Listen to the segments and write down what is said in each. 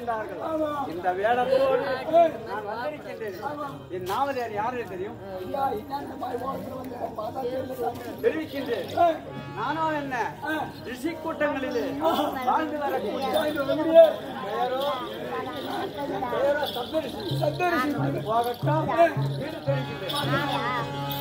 இருக்கின்றார்கள் ஆமா. இந்த வேடத்தோடு நான் வந்திருக்கின்றேன் என் நாவலர் யாரு தெரியும் ஐயா என்னென்ன மாதிரி ஓரத்துல வந்து பார்த்தா தெரியல சாமி. தெரிவிக்கின்றேன் ஏய், நானோ என்ன ரிஷி கூட்டங்களிலே வாழ்ந்து வரக்கூடிய இந்த வெங்கடியே, பெயரோ என் பெயரோ சப்தரிஷி சத்தரிசி. போகட்டும் வீடு தெரிவிக்கின்றேன்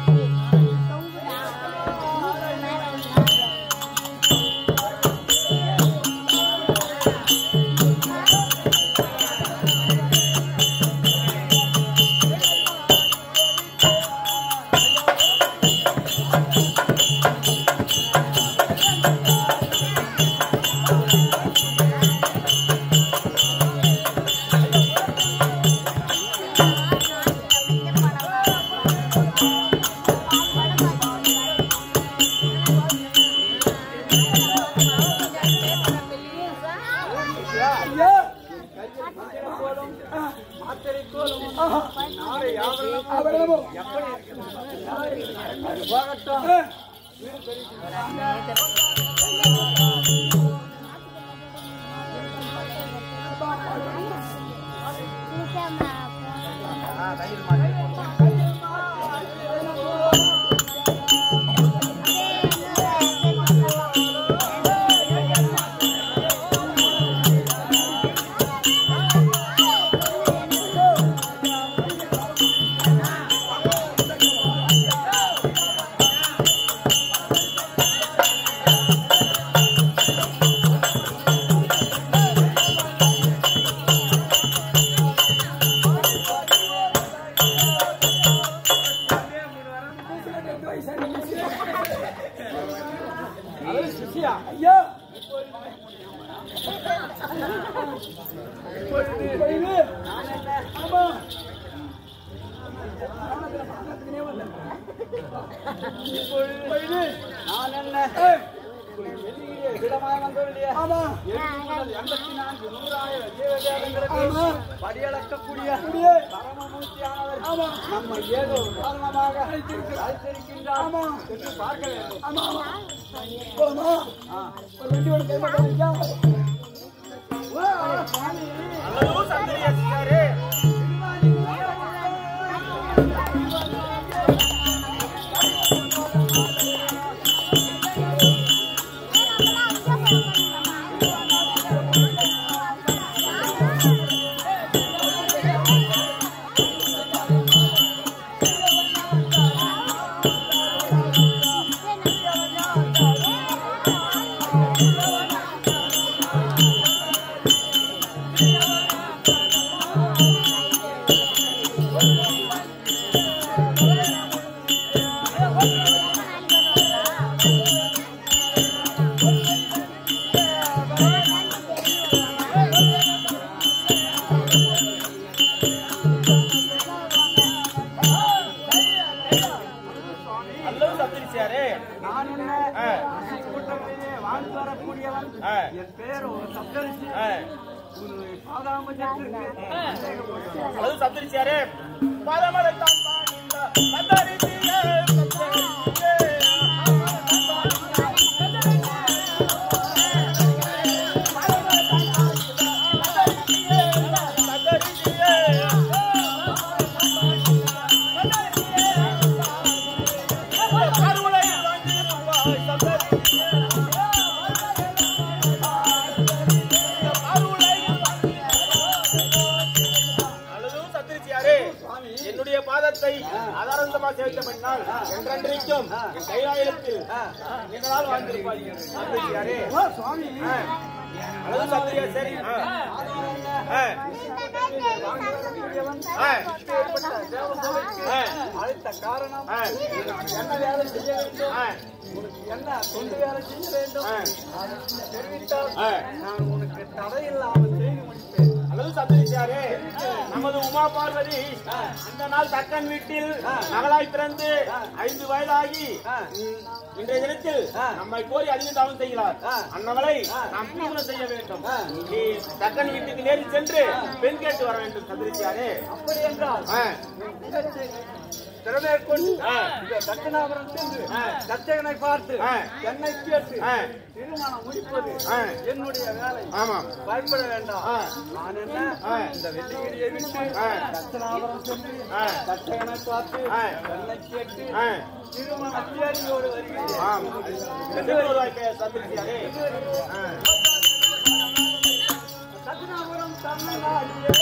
ஐயா, போலும் மாத்திரை கோலும் ஆஹா, நாளை யாவரும் அவர்களும் எப்படி இருக்கிறது? அது போகட்டும் ஏய், ரெண்டு வயசான மிஸ். அது சிசியா ஐயா, இப்பொழுது இது, நான் என்ன ஆமா. பக்கத்துலயே வந்தேன். இப்பொழுது இது, நான் என்ன ஏய், வெளியிலே விடமாக வந்தவர்களே ஆமா, எண்பத்தி நான்கு நூறாயிரம் ஜீவதேவங்களுக்கு ஆமா. படியளக்கக்கூடிய அப்படியே, பரமமூர்த்தியானவர் ஆமா, நம்ம ஏதோ காரணமாக அழைத்திருக்கிறார். அழைத்திருக்கின்றார் ஆமா. என்று பார்க்க வேண்டும் ஆமா, ஆமா. போதுமா? ஆ. ஒரு வண்டி ஒன்று கை மாட்டேன் ஐயா. அல்லது சத்திரிச்சாரு நான் என்ன ஆ. கூட்டங்களிலே வாழ்ந்து வரக்கூடியவன் ஆ. என் பேர் ஒரு சப்தரிசி ஒரு பாதாமஜத்திற்கு அல்லது சத்திரிச்சாரு பரமதத்தான் பாடிந்த சத்தரிசியே, சத்தரிசியே. சத்தரிசியே. கருவளை வாங்கியிருப்பாய், சத்தரிசியே. அல்லதும் சத்திரிச்சியாரே, என்னுடைய பாதத்தை ஆதாரந்தமா சேவித்த பின்னால் என்றென்றைக்கும் என் கைலாயத்தில் நீண்ட நாள் வாழ்ந்திருப்பாய் சத்திரிச்சியாரே. ஓ, சுவாமி ஆ. அல்லது சத்திரியா சரி ஆ. ஆ. வரக்கூடியவன் ஆ. இப்பேற்பட்ட தேவசபைக்கு ஆ. அழைத்த காரணம் ஆ. உனக்கு என்ன வேலை செய்ய வேண்டும் ஆ. உனக்கு என்ன தொண்டு வேலை செய்ய வேண்டும் ஆ. அதை தெரிவித்தால் ஆ. நான் உனக்கு தடையில்லாமல் செய்து முடிப்பேன் அல்லது சத்திரிச்சாரே நமது உமா பார்வதி அந்த நாள் தக்கன் வீட்டில் மகளாய் பிறந்து ஐந்து வயதாகி ம், இன்றைய தினத்தில் நம்மை கோரி அதிக தாவம் செய்கிறார் அன்னவளை நாம் திருமணம் செய்ய வேண்டும் நீ தக்கன் வீட்டுக்கு நேரில் சென்று பெண் கேட்டு வர வேண்டும் சந்திரிச்சாரே அப்படி என்றால் ஆ, உன் முகத்தை திறமையை கொண்டு ஆ. இந்த தட்சணாபுரம் சென்று ஆ. தச்சகனை பார்த்து ஆ. என்னை கேட்டு ஆ. திருமணம் முடிப்பது ஆ. என்னுடைய வேலை ஆமா பயப்பட வேண்டாம் ஆ. நான் என்ன ஆ. இந்த வெள்ளிகிரியை விட்டு ஆ. தட்சணாபுரம் சென்று ஆ. தச்சகனை பார்த்து ஆ. என்னை கேட்டு ஆ. திருமண தேடியோடு வருகிறேன் ஆம் எத்தனை ரூபாய்க்கு சந்திரியாரே தட்சணாபுரம் தமிழ்நாடு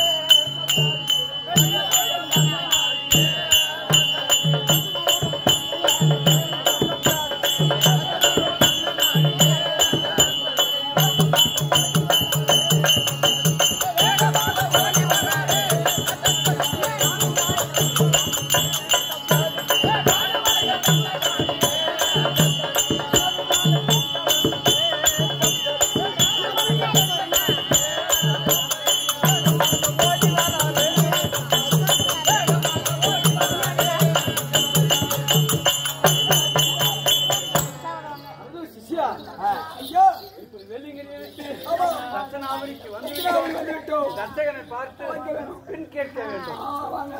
அது சிஷ்யா ஐயோ இப்ப வெள்ளிங்கிரியை விட்டு தட்சணாபுரிக்கு வந்து வந்துவிட்டோம் தர்சகனை பார்த்து பின் கேட்க வேண்டும் ஆ, வாங்க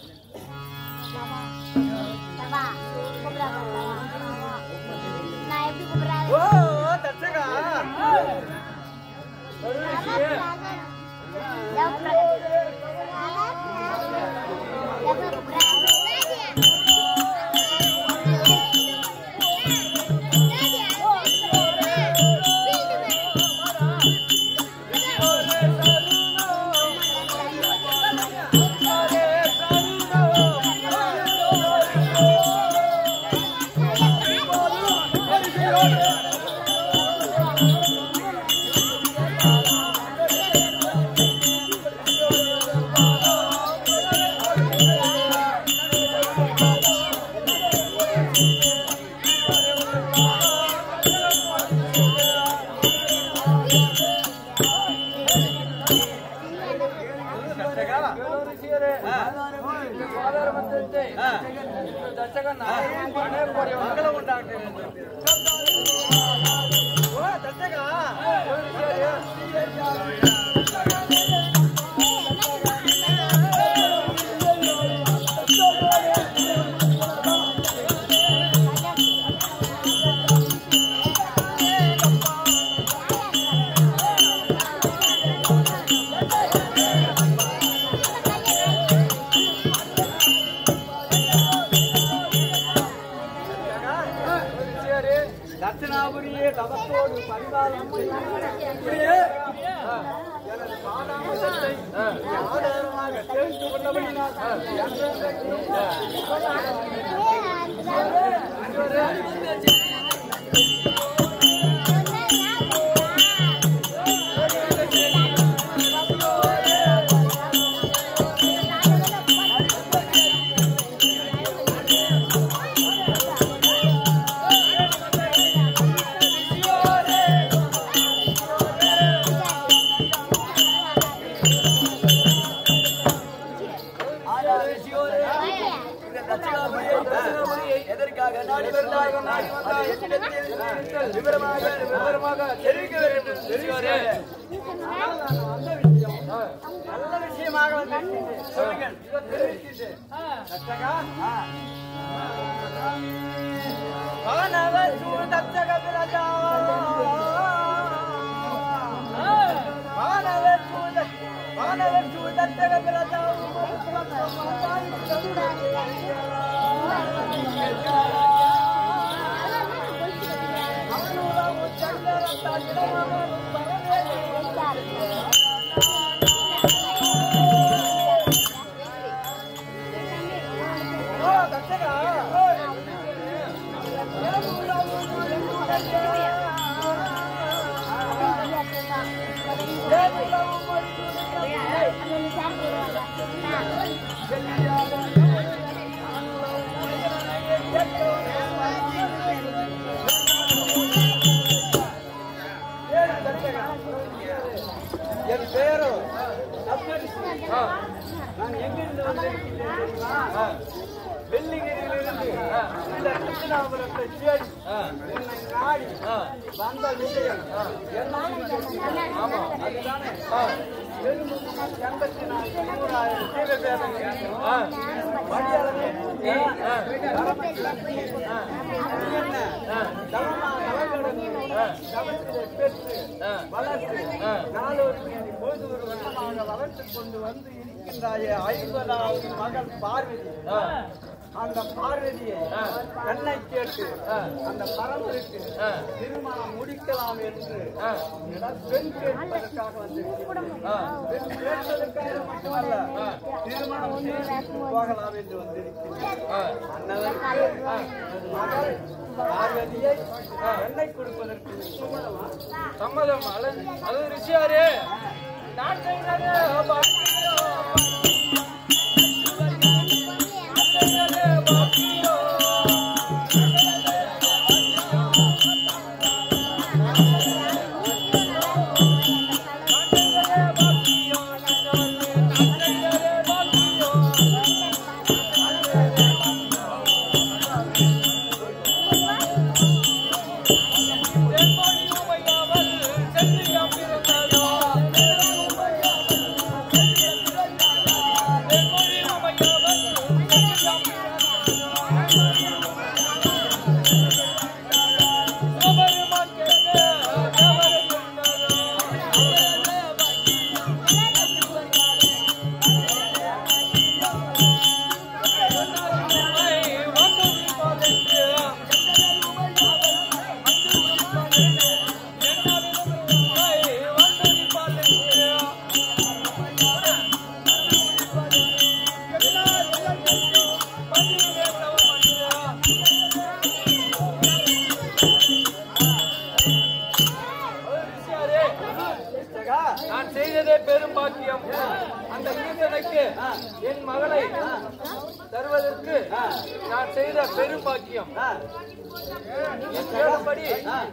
நான் எப்படி கூப்பிடுறாரு ஓ தர்சகா தர்சகா தர்சகன் மங்களம் உண்டாக்க வேண்டும் ஓ தர்சகா தட்சிணாபுரியே தவத்தோடு பரிபாலம் இப்படியே ஆ, எனது பாதாமத்தை ஆதாரமாக தெரிந்து கொண்டபடினால் எதற்காக நாடி வந்தாய் நாடி வந்தாய் என்னிடத்தில் விவரமாக விவரமாக தெரிவிக்க வேண்டும் தெரிவிக்க நல்ல விஷயமாக வந்திருக்கிறேன். சொல்லுங்கள் இதோ தெரிவிக்கின்றேன். தச்சகா? வானவர் சூழ் தச்சக பிரஜா. வானவர் சூழ் த- வானவர் சூழ் தச்சக பிரஜா. ஓ, தச்சகா. ஏழு தச்சகா. என் பேரோ சப்தரிஷி. நான் எங்கிருந்து வந்திருக்கிறேன் தெரியுமா வெள்ளிங்கிரியிலிருந்து இந்த கிருஷ்ணாபுரத்தை தேடி உன்னை நாடி வந்த விஷயம் என்ன விஷயம்? அதுதானே எண்பத்தி நான்கு நூறாயிரம் ஜீவபேதங்கள் மடியளவு தவமா நலங்களுடன் தவத்திலே பெற்று வளர்த்து நாளொரு பொழுது ஒரு வண்ணமாக வளர்த்துக் கொண்டு வந்து இருக்கின்றாயே ஐம்பதாவது மகள் பார்வதி அந்த பார்வதியை என்னை கேட்டு அந்த பரம்பரைக்கு திருமணம் முடிக்கலாம் என்று என்னிடம் பெண் கேட்பதற்காக வந்திருக்கிறேன் பெண் கேட்பதற்காக மட்டுமல்ல திருமணம் செய்து போகலாம் என்று வந்திருக்கிறேன் அண்ணனுக்கு மகள் பார்வதியை என்னை கொடுப்பதற்கு சுமணமா சம்மதம் அல்லது அது ரிஷியாரே நான் செய்தது பாக்கியோ. நான் செய்தது பாக்கியோ. நான் செய்தது பாக்கியோ. நான் செய்தது பாக்கியோ. தென்மொழி உமையாமல் சென்றியம் பிறந்ததோ. தென்மொழி உமையாமல் சென்றியம் பிறந்ததோ. சபரிமன் கேட்க கவலை கொண்டதோ. உம்மை வந்து பாதென்று நான் செய்ததே பெரும் பாக்கியம் அந்த ஈசனுக்கு என் மகளை தருவதற்கு நான் செய்த பெரும் பாக்கியம் என் கேளும்படி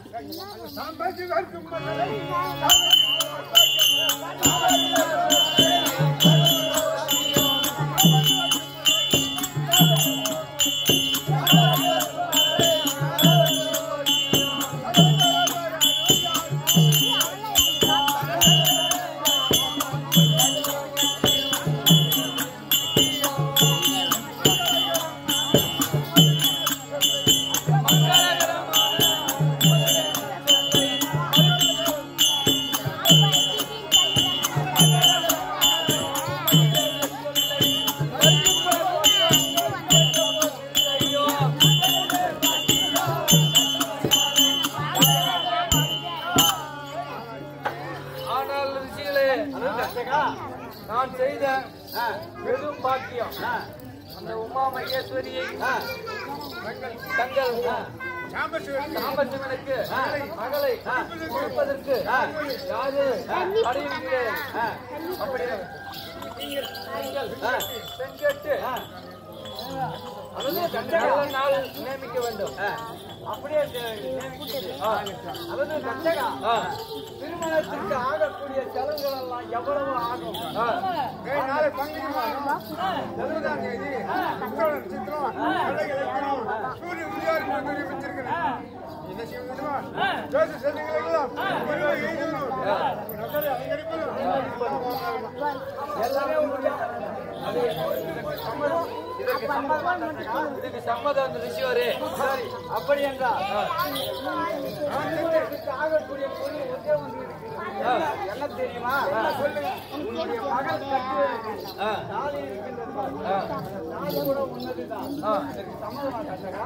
ஆனால் ரிஷிகளே நான் செய்த பெரும் பாக்கியம் அந்த உமா மகேஸ்வரியை தங்கள் சாம்பசிவனுக்கு மகளை கொடுப்பதற்கு யாது அடையுகிறேன் அப்படி நீங்கள் நீங்கள் பெண் கேட்டு அதாவது கண்டக நாள் நியமிக்க வேண்டும் அப்படியே ஆ. அதாவது கண்டகா ஆ. திருமணத்திற்கு ஆகக்கூடிய செலவுகள் எல்லாம் எவ்வளவு ஆகும் ஆ. நாளை பங்குனி மாதம் இருபதாம் தேதி உத்திராடம் சித்திரம் பிள்ளைகள் வைக்கணும் சூரிய உதயம் என்று வச்சிருக்கிறேன் என்ன செய்ய முடியுமா ஜோதி செல்லுங்களெல்லாம் ஒருவர் எழுதணும் நகரை அலங்கரிப்பதும் எல்லாமே உங்களுடைய அது சம்மதம் இதற்கு சம்மதமா கண்டகா? இதுக்கு சம்மதம் அந்த ரிஷிவரே சரி அப்படி என்றால் திருமணத்திற்கு ஆகக்கூடிய பொருள் ஒன்றே ஒன்று இருக்கிறது என்ன தெரியுமா உன்னுடைய மகள் கட்டுவதற்கு தாலி இருக்கின்றது பாரு. அந்த தாலி கூட உன்னதுதான் இதற்கு சம்மதமா கண்டகா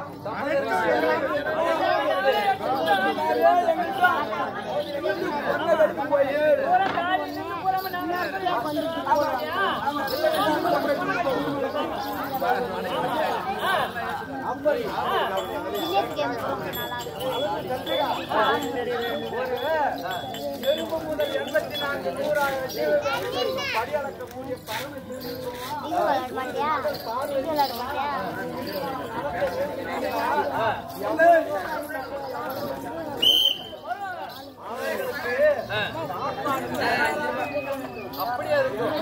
ஒரு எறும்பு முதல் எண்பத்தி நான்கு நூறாயிரம் ஜீவகாரங்கள் படியளக்கக்கூடிய பரமசிவன் அப்படியே இருக்கும்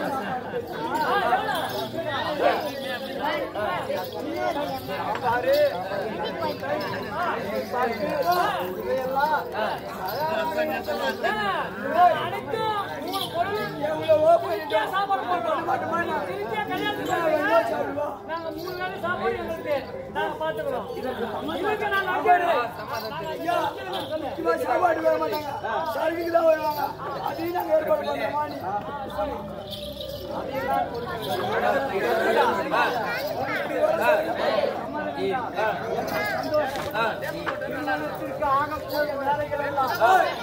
பாரு இவையெல்லாம் அனைத்து மூணு பொருளும் எவ்வளவோ போயிட்டு சாப்பாடு போடுறோம். மட்டுமா நான் திருச்சியா கல்யாணத்துக்கு நான் போறீங்க? எவ்வளோ சாப்பிடுவோம் நாங்க மூணு வேளை சாப்பாடு எங்களுக்கு நாங்க பாத்துக்கிறோம் இதுக்கு நான் நம்பர் ஐயா இவன் சாப்பாடு வர மாட்டாங்க சர்வீக்கு தான் வருவாங்க அதையும் நாங்கள் ஏற்பாடு பண்ணுறோமா நீ திருமணத்திற்கு ஆகக்கூடிய வேலைகள் எல்லாம்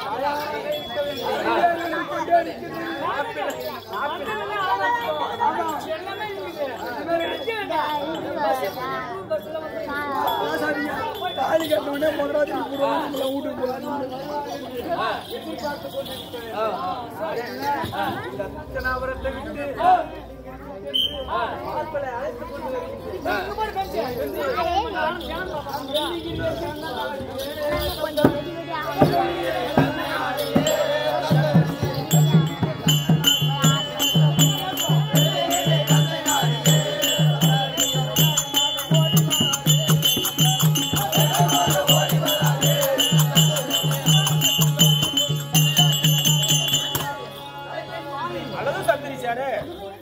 எல்லாமே இருக்குது தாலி கட்ட உடனே பொண்டாட்டி போடுவாங்க நம்மள வீட்டுக்கு போவாங்க எதிர்பார்த்து கொண்டிருக்கிறேன் இந்த ரத்தனாபுரத்தை விட்டு மாப்பிள்ளை அழைத்துக் கொண்டு வருகிறேன் அழகு சந்திரிச்சாரு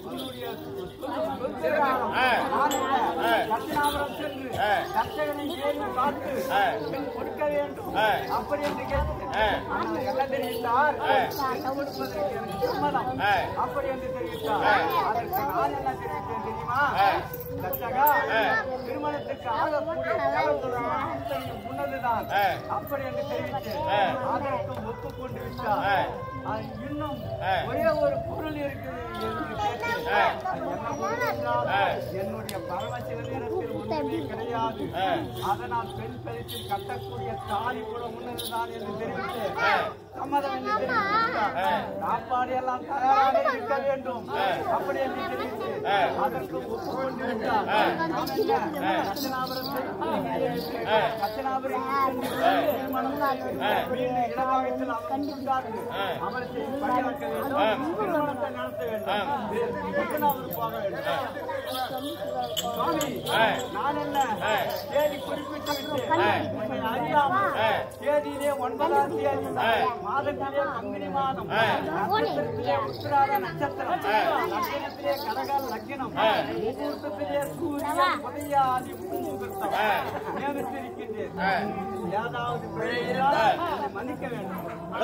ரத்னாபுரம் சென்று தச்சகனை ஏறி பார்த்து பெண் கொடுக்க வேண்டும் அப்படி என்று கேட்டேன் எல்லாம் தெரிவித்தார் பெண் கொடுப்பதற்கு எனக்கு சம்மதம் அப்படி என்று தெரிவித்தார் அதற்கு நான் என்ன தெரிவித்தேன் தெரியுமா தச்சகா திருமணத்துக்கு ஆகக்கூடிய தேவர்களுடைய அனைத்தையும் உன்னதுதான் அப்படி என்று தெரிவித்தேன் அதற்கும் ஒப்புக்கொண்டு விட்டார் அது இன்னும் ஒரே ஒரு பொருள் இருக்குது என்று கேட்டேன் அது என்ன பொருள் என்றால், என்னுடைய பரமசிவ நேரத்தில் ஒன்றுமே கிடையாது அதனால் பெண் கழுத்தில் கட்டக்கூடிய தாலி கூட முன்னதுதான் என்று தெரிவித்தேன் சம்மதம் என்று தெரிவித்தார் சாப்பாடு எல்லாம் தயாராக இருக்க வேண்டும் அப்படி என்று தெரிவித்து அதற்கு ஒப்புக்கொண்டு விட்டார் நான் என்ன, ரத்தினாபுரத்தை ரத்தினாபுரம் திருமணம் மீண்டும் இடவாகத்தில் அமர்ந்தார்கள் அமரத்தை பணியாற்ற வேண்டும் திருமணத்தை நடத்த வேண்டும் ரத்தினாபுரம் போக வேண்டும் சுவாமி நான் என்ன தேதி குறிப்பிட்டு விட்டேன் உண்மை அறியாமல் தேதியிலே ஒன்பதாம் தேதி மாதத்திலே பங்குனி மாதம் நட்சத்திரத்திலே உத்திராட நட்சத்திரம் லக்னத்திலே கடக லக்னம் முகூர்த்தத்திலே சூரியன் உதயாதி முகூர்த்தம் நியமித்திருக்கின்றேன் ஏதாவது பிழை இருந்தால் அதை மன்னிக்க வேண்டும்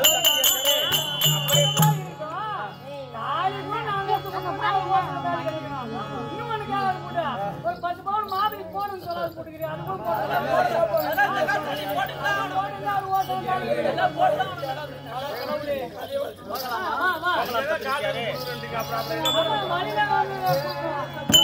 ஒரு பத்து பவுன் மாதிரி போடுன்னு சொல்லாது போட்டுக்கிறேன் அதுக்கும் போடல. ஆமா, ஆமா. ஆமா, மணிதான் வந்து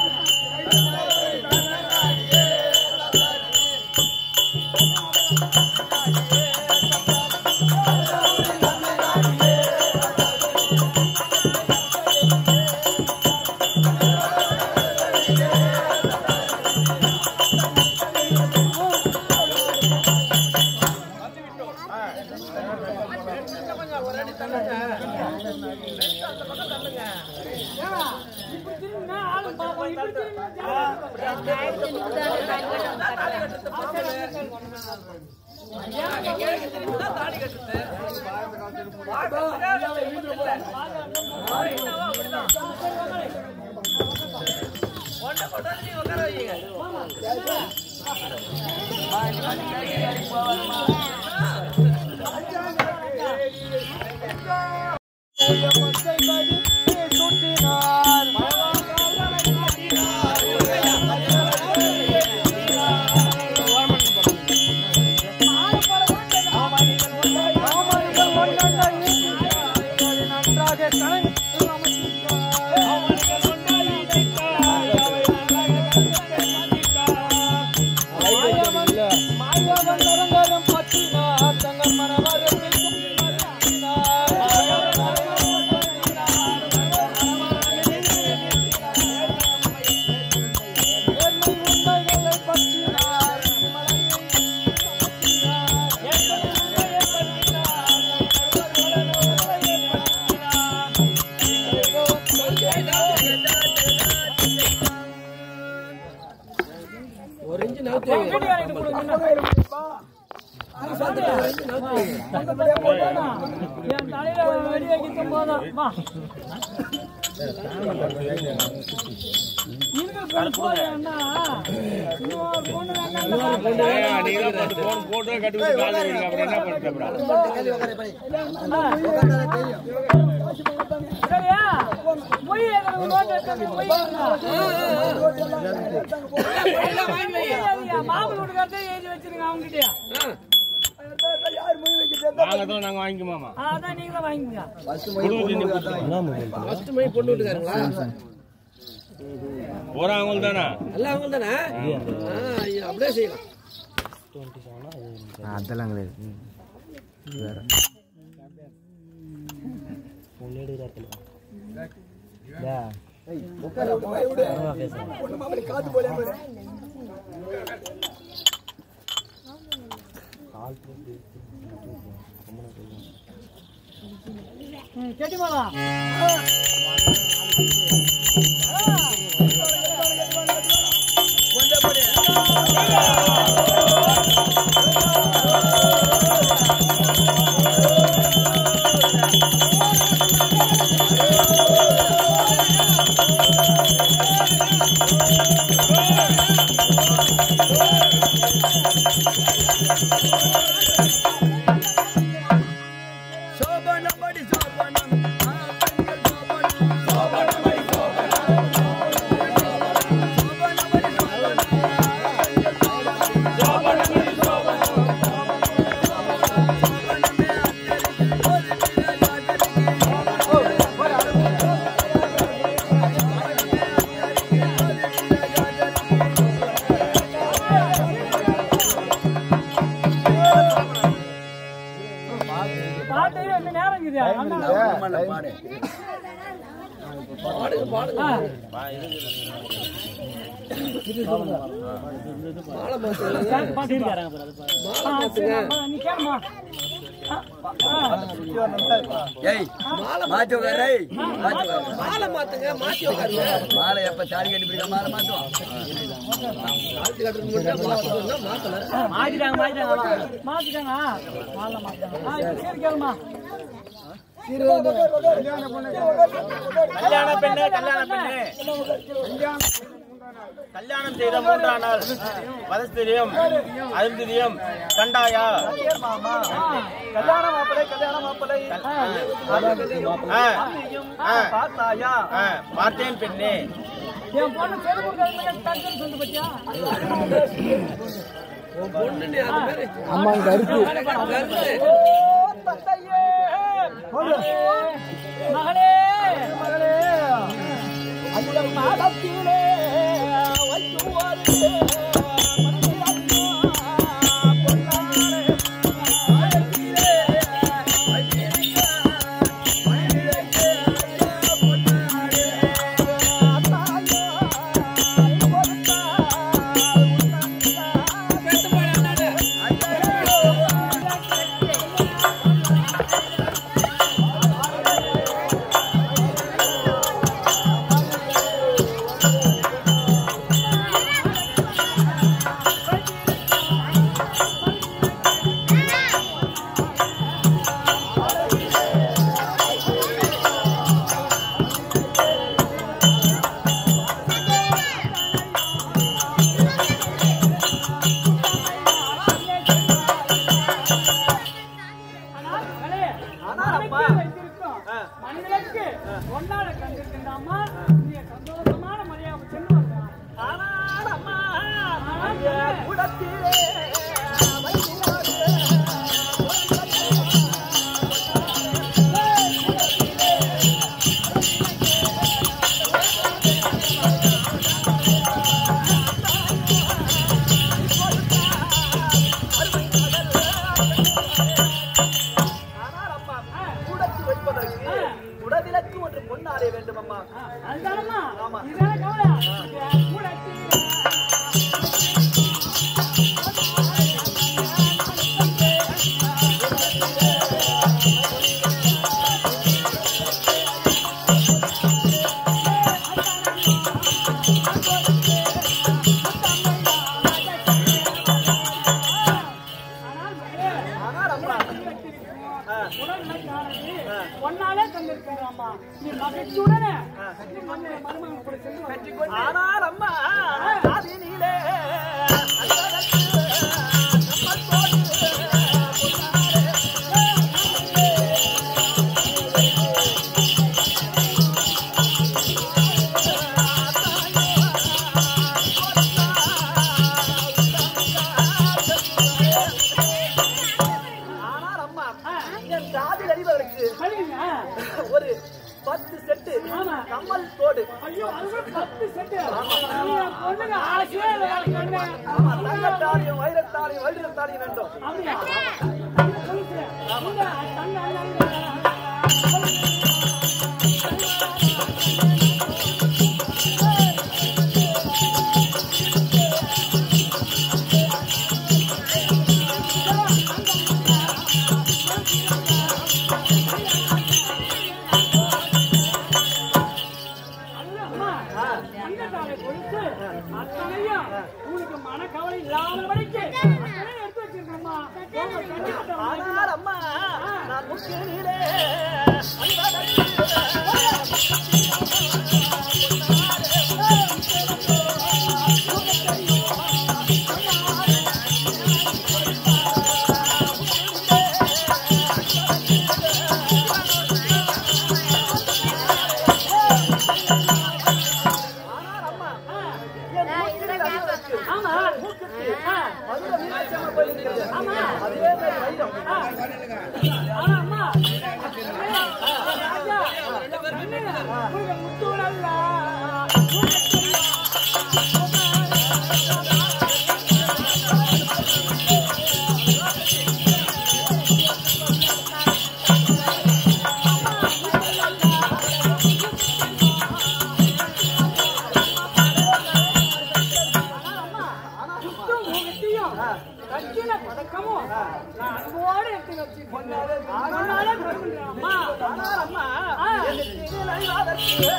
இப்படி திரும்பினா ஆளு பாப்போம் இப்படி திரும்பினா என் தலையில வெடி வைக்கும் போதும் வா இருக்கிற பொண்ணு போதுன்னா இன்னொரு பொண்ணு சரியா மொய் எதுக்கு நோட்டு எடுத்து மொய் மாப்பிள்ளை வீட்டுக்காரத்தை எழுதி வச்சிருங்க அவங்ககிட்ட நாங்க வாங்கிக்குமாமா அதான் நீங்க தான் வாங்கிங்க போறாங்க தானே கேட்டுமாலா பாட்டு என்ன நேரம் இருக்குது அண்ணா ஆ. பாட்டு இருக்காரங்க ஆ, சரி, அப்ப நீ கேளுமா ஆ, ஆ. ஏய் மாத்தி உட்காரு ஏய். மாத்தி உட்காரு மாலை மாத்துங்க மாத்தி உட்காருங்க மாலை எப்ப தாலி கட்டி பிடிக்க மாலை மாத்துவோம் மாத்திட்டாங்க மாத்திட்டாங்க மாத்திட்டாங்க மாலை மாத்திட்டாங்க ஆ, இப்ப சரி கேளுமா கல்யாண பெண்ணே கல்யாண பெண்ணே கல்யாணம் செய்த மூன்றாம் நாள் வதஸ்திரியம் அருந்திரியம் கண்டாயா கல்யாண மாப்பிளை கல்யாண மாப்பிளை ஆ, ஆ, பார்த்தாயா ஆ, பார்த்தேன் பெண்ணே என் பொண்ணு செருப்பு கழுத்துல டக்குன்னு சொல்லு பத்தியா மகளே மகளே அந்த மாதத்திலே வைக்குவாரு ஆனால் மகளே, மனைவிக்கு வைத்திருக்கும் மனிதனுக்கு ஒன்னாட கண்டிருக்கின்றாமா நீ சந்தோஷமான மரியாதை சென்று வந்தான் ஆனால் அம்மா குடத்திலே உடவிலக்கு ஒன்று பொன்னாடே வேண்டும் அம்மா அதுதானம்மா இதான கவலை குடத்திலே ஆனால் மகளே, ஆனால் அம்மா காதினிலே அன்பழகு கம்மத்தோடு ஆனால் அம்மா என் காதில் அடிவதற்கு சரிங்க ஒரு பத்து செட்டு கம்மல் தோடு ஐயோ அது கூட பத்து செட்டு நீ என் பொண்ணுங்க ஆசையே இல்லை கண்ணு ஆமா, தங்கத்தாலியும் வைரத்தாலியும் வைரத்தாலியும் வேண்டும் அப்படியா தங்க கொலுசு. இந்த தங்க அங்க, அங்க. அது அம்மா, தங்கத்தாழை கொலுசு, அத்தனையும் உனக்கு மனக்கவலை இல்லாத வரைக்கும் அத்தனையும் எடுத்து வச்சிருக்கேன்மா. போங்க, கண்டிப்பா வாங்கி ஆனால் அம்மா நான் முக்கியிலே ஆனால் அம்மா என் மூக்கில் அடிவதற்கு ஆமா. மூக்குத்தி ஆ, மதுரை மீனாட்சி அம்மன் கோயில் இருக்கிறது. ஆமா. அதே மாதிரி வைரம் ஆனா அம்மா, ராஜா, கண்ணு, உனக்கு முத்துடல்லா. முத்தும் முகத்தையும் கட்டின பதக்கமும் நான் அன்போடு எடுத்து வச்சு பொண்ணாலே கொடுக்கின்றேன் அம்மா ஆனால் அம்மா ஆ. என் நெற்றியில் அணிவதற்கு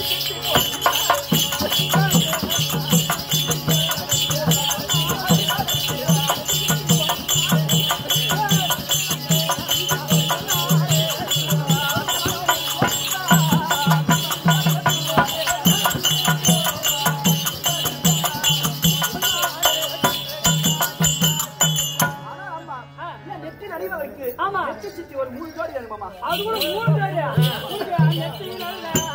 ஆனால் அம்மா என் நெற்றியில் அணிவதற்கு ஆமா. நெற்றி சுற்றி ஒரு மூணு ஜோடி வேணுமாமா அது கூட மூணு பேரு உனக்கு நெத்தியில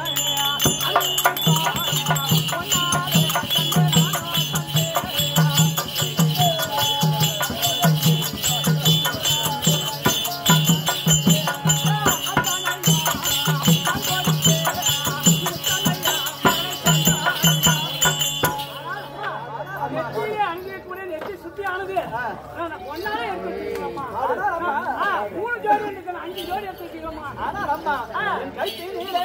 நெத்தியிலே அங்கே கூட நெத்தி சுத்தி ஆனது நான் ஒன்னாலே எடுத்து வச்சிருக்கேன்மா. ஆ, மூணு ஜோடி இருக்கு அஞ்சு ஜோடி எடுத்து வச்சிருக்கோம்மா ஆனால் அம்மா என் கைத்திலே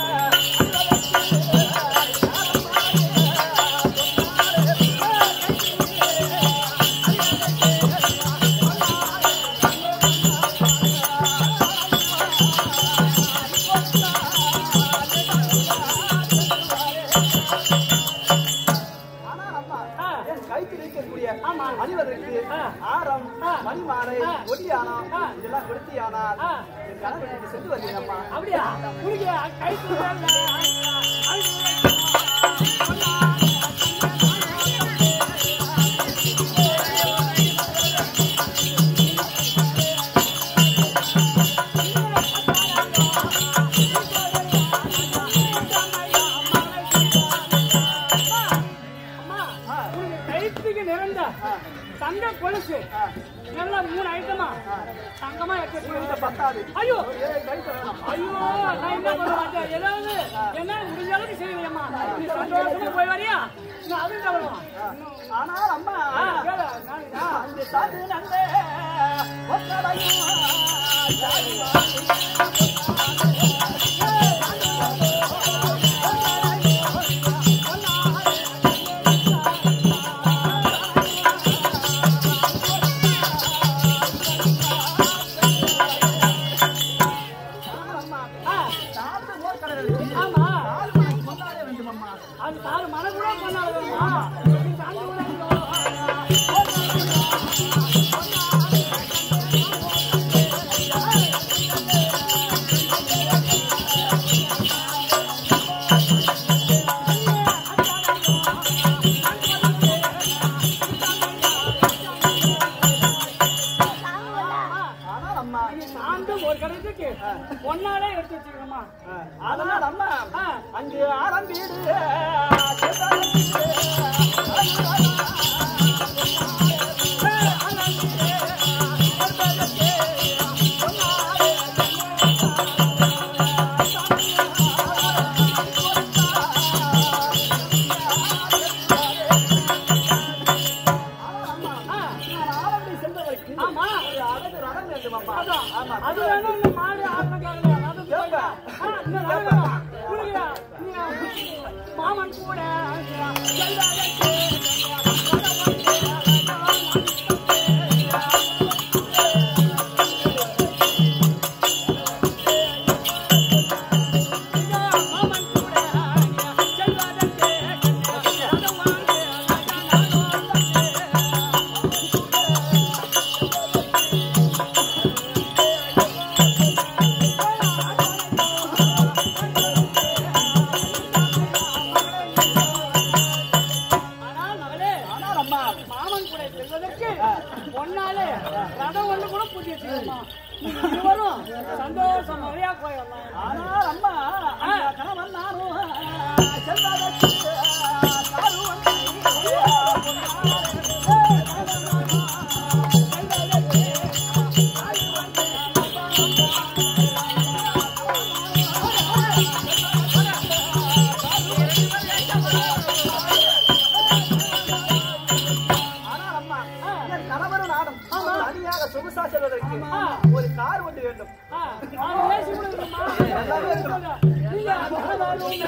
ஆனால் அம்மா என் கைத்தில் இருக்கக்கூடிய ஆமா. அணிவதற்கு ஆரம் மணிமாலை ஒட்டியானம் இதெல்லாம் கொடுத்தியானால் என் கணவனுக்கு சென்று வருகிறேன் அம்மா அப்படியா உனக்கு கை கைத்துக்கு நிறந்த தங்க கொலுசு நல்ல மூணு ஐட்டமா தங்கமா எடுத்து இந்த பத்தாது ஐயோ ஏழு கைத்து வேணும் ஐயோ நான் என்ன பண்ண மாட்டேன் ஏதாவது என்ன முடிஞ்ச அளவுக்கு செய்யலையம்மா நீ சந்தோஷமா போய் வரியா நான் அதுவும் தவறுவான் ஆனால் அம்மா கேளு, நான் நான் அந்த சாது நந்தே ஒத்தடையும் சாப்பிட்டு மோர் கடலில் ஆமா நாலு மணிக்கு முன்னாலே வேண்டும் அம்மா அது நாலு மலை கூட பண்ணாதுமா நீ சாந்தி கூட ஆனால் அதனால் அம்மா ஆ. அங்கு ஆரம்பீடு ஆமா அழகு ரகம் வேண்டும் அம்மா அதான். ஆமா அது வேணும் இந்த மாடு ஆடுறதுக்காக அது கேப்பா. ஆ, இந்த ரகம் வேணும். புரியுதா? நீங்க மாமன் கூட மாமன் கூட ஆனால் மகளே, ஆனால் அம்மா மாமன் கூட செல்வதற்கு பொன்னாலே ரதம் ஒண்ணு கூட பூட்டி வச்சுக்கணுமா நீங்க இருவரும் சந்தோஷம் நிறையா போயிடலாம் ஆனால் அம்மா அந்த கணவன் நானும் செல்வதற்கு ஆனால் அம்மா என் கணவரும் நானும் தனியாக சொகுசா செல்வதற்கு ஒரு கார் ஒன்று வேண்டும் ஆ, நான் பேசி கொடுக்குறேம்மா. நீங்க மனதாலும்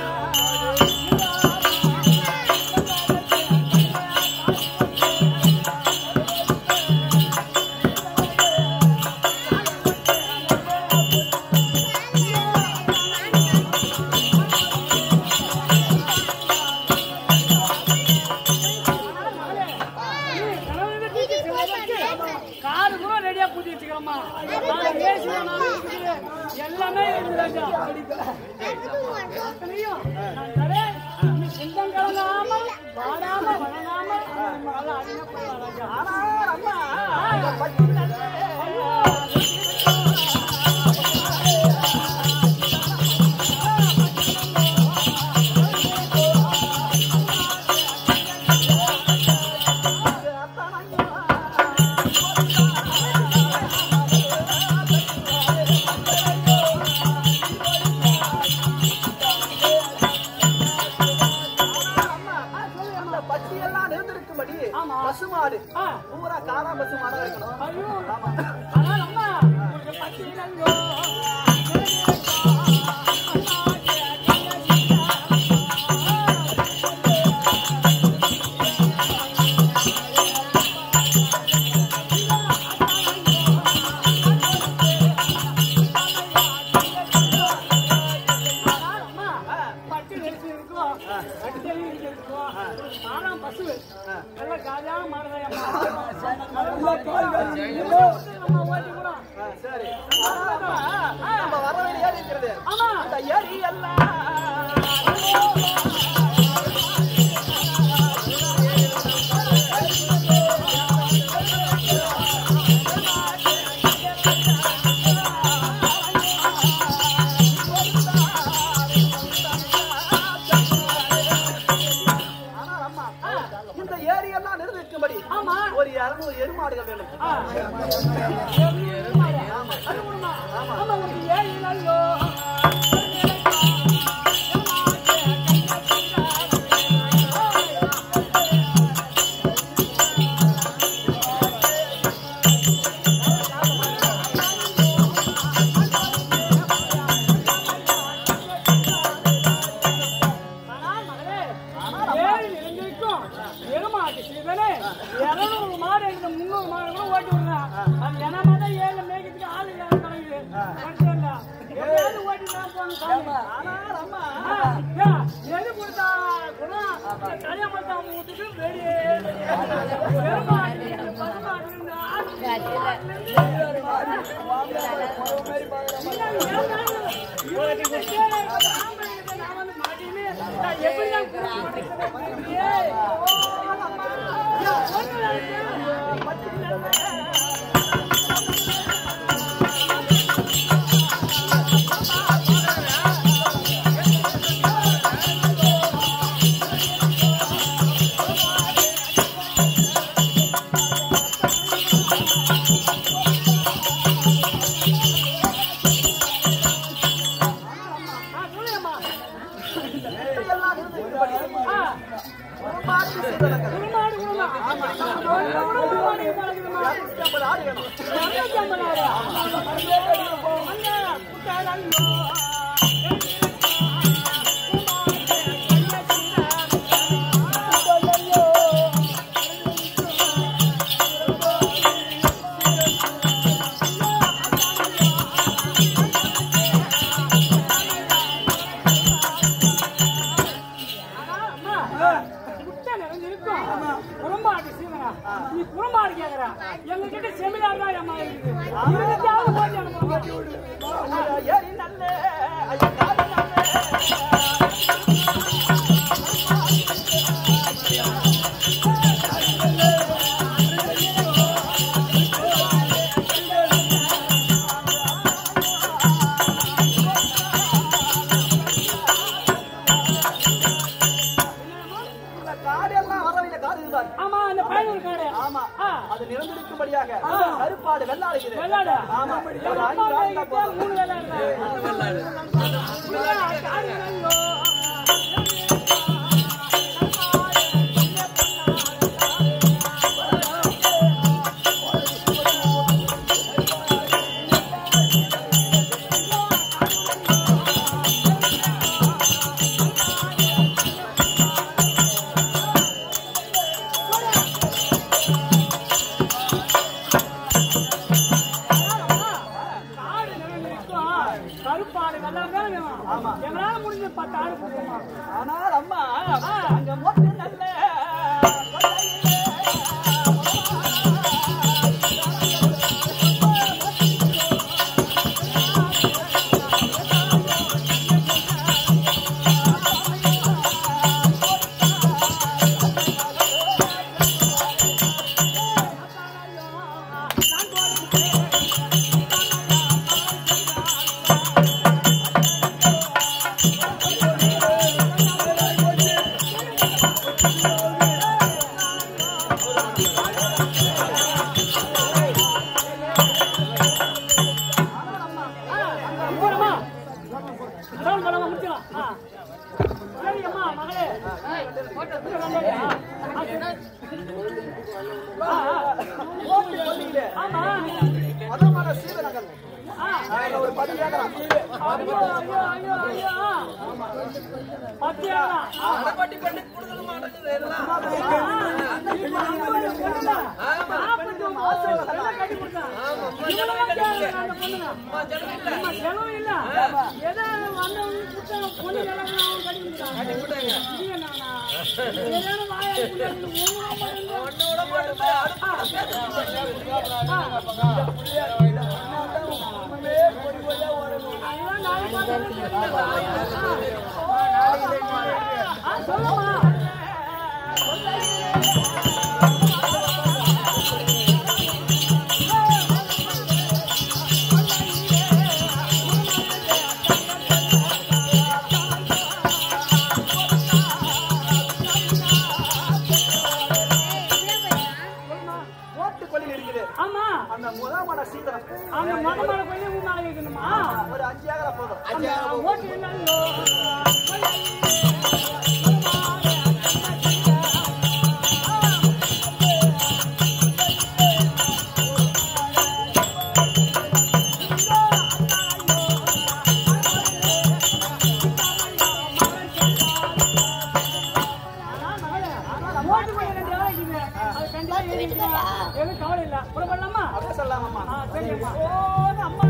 காது கூட ரெடியா பூட்டி வச்சுக்கிறோமா நாங்க ஏசி வேணாலும் இருக்குது. எல்லாமே இருக்குதாங்க அத்தனையும் நான் தரேன். நீ சிந்தம் கலங்காம வாடாம வணங்காம நல்லா அடிமை போயிடலாங்க ஆனால் அம்மா இந்த பட்டினத்தே அந்த பட்டியெல்லாம் நிறந்திருக்கும்படி ஆமா. பசுமாடு ஆ. பூரா காரா பசுமாடா இருக்கணும் ஐயோ ஆனால் அம்மா உங்களுக்கு பத்தி இல்லைங்கோ அம்மா, பட்டு நெரிச்சு இருக்கும், கட்டு நெரிச்சு இருக்கும். ஆறாம் பசு. நல்லா ஜாலியான மாடுதான் அம்மா. அம்மா ஓட்டி கூட. சரி ஆனால் அம்மா, நம்ம வர வேண்டிய ஏரி இருக்கிறது ஆமா. அந்த ஏரி எல்லாம் ஆனால் அம்மா இந்த ஏரி எல்லாம் நிர்ணயிக்கும்படி ஆமா. ஒரு இருநூறு எருமாடுகள் வேண்டும் ஆ. அது விடுமா? ஆமா, உங்களுக்கு ஏன் இல்லையோ? ஆனால் மகளே, ஏழு இளைஞருக்கும் எருமாட்டு சீதனே, இருநூறு மாடு இருக்குது, முந்நூறு மாடு கூட ஓட்டி விடுறேன். அது தினமும் தான் ஏழு மேய்க்கிறதுக்கு ஆள் இல்லாத கிடக்குது. பட்டுடா. எப்படியாவது ஓட்டிட்டு தான் போகணும் சாமி. ஆனால் அம்மா ஆ, ஏன், எது கொடுத்தா கூட இந்த கல்யாணத்தை அவங்க விட்டுட்டு வெளியே எருமாடு, பசுமாடு, இந்த ஆடு, எப்படி குருமாட்டு சீதனங்கள் குருமாடு குருமா. ஒரு குருமா குருமாடு பழகுதுமா. இருநூத்தி ஐம்பது ஆடு வேணும் இருநூத்தி ஐம்பது ஆடு. அங்க புத்தாடல்லோ. அம்மா, முட்டை நிறைஞ்சிருக்கும். குறும்பாடு சீவனா. நீ குறும்பாடு கேக்குற. எங்ககிட்ட செமினார் தான் அம்மா இருக்குது. இதுக்காவது போட்டு எனக்கு ஒரு கட்டி விடு. ஏறி நல்ல ஐயா காது நல்ல இந்த காடெல்லாம் வரவில்லை காது இதுதான் ஆமா, இந்த பயனூர் காடு. ஆமா ஆ, அது நிறந்திருக்கும்படியாக கருப்பாடு வெள்ளாடுகிறது வெள்ளாடு. ஆமா எங்க ஒரு அம்மா ஐந்து ஆடுனா கிட்ட போதும் மூணு வெள்ளாடு இருக்கு. காடு நல்லோ. காடு நிறைஞ்சிருக்கும். கருப்பாடு வெள்ளாடு தானே வேணும். எங்களால முடிஞ்ச பத்து ஆடு கொடுக்குமா ஆனால் அம்மா அங்க மொத்த நல்ல போறமா அதான் போலாமா முடிக்கலாம் ஆ. சரி அம்மா மகளே ஆ, ஆ. ஓட்டு சொல்லிக்கிட்டு ஆமா மதமான சீதனங்கள் ஆ. அதுல ஒரு பதி கேட்கலாம் ஐயோ ஐயோ ஐயோ ஐயோ பத்தியா அடப்பாட்டி பண்ணி கொடுக்க மாட்டேங்குது எல்லாம் நாற்பத்தி ஒன்பது வருஷம் எல்லாம் கட்டி கொடுத்தான் இவ்வளவு கேட்கறாங்க அந்த பொண்ணுங்க அம்மா, செலவு இல்ல. ஏதோ வந்தவங்க கொடுத்தாங்க, பொண்ணு கிழமை அவன் கட்டி கொடுத்தான். இது என்னண்ணா? ஏதேனும் வாயை புண்ணாக்கு, ஒண்ணும் ஆகாதுங்க. ஒண்ணு விட மாட்டேங்குது அடுப்பு அதெல்லாம் நாலு மாசம் தெரியும். ஆ, சொல்லுமா ஓட்டு கொள்ளில் இருக்குது ஆமா அந்த முதமான சீதனம் அந்த மொத மலை போய் உன்னால இருக்கணுமா ஒரு அஞ்சு ஏக்கரா போதும் அந்த ஓட்டு இல்லைங்களோ ஓட்டு போய் ரெண்டு வேலை இருக்குது. அது கண்டிப்பா ஏறிக்கலாம். எதுவும் கவலை இல்ல புறப்படலாமா அப்படியே சொல்லலாமாம்மா ஆ, சரிம்மா. ஓ, அம்மா.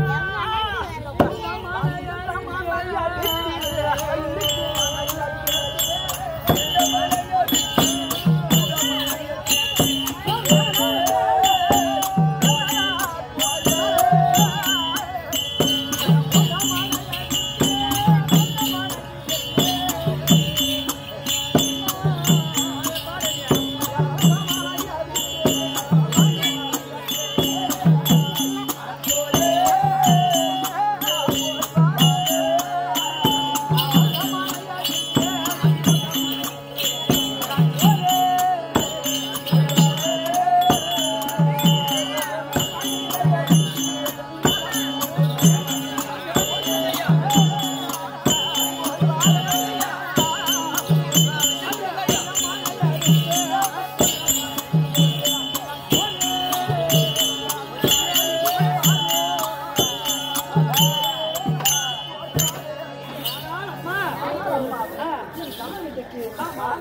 ஆ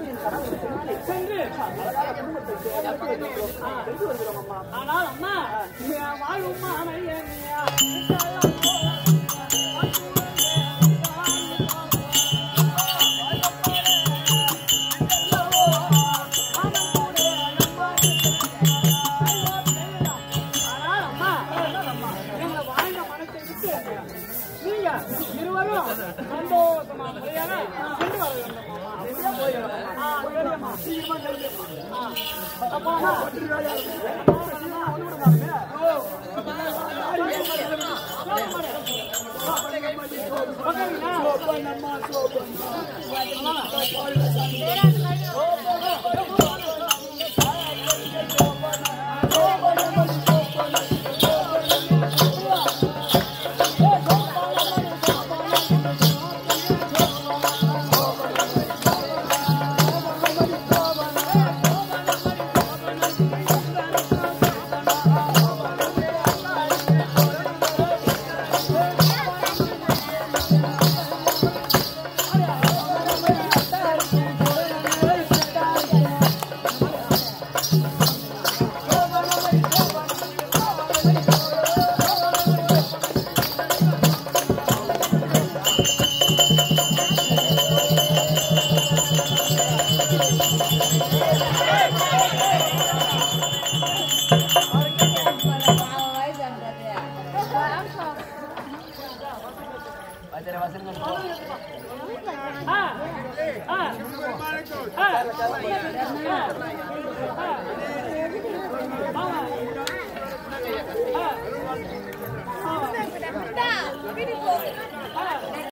சென்று ஆனால் அம்மா வாழ்வுமா ஆனால் அம்மா எங்களை வாழ்ந்த மனத்தை விட்டு நீங்க இருவரும் சந்தோஷமா முறையாக சென்று வர வேண்டும் அம்மா. அப்படியே போயிடலாம். ஆ, சரிம்மா. சீக்கிரமா கிளம்பிடுமா. ஆ. அப்பா, அம்மா. அப்பா, சீக்கிரமா வந்து விடுமா. ஓ. ஆ. ஆ. ஆ. ஆ. ஆ. ஆ.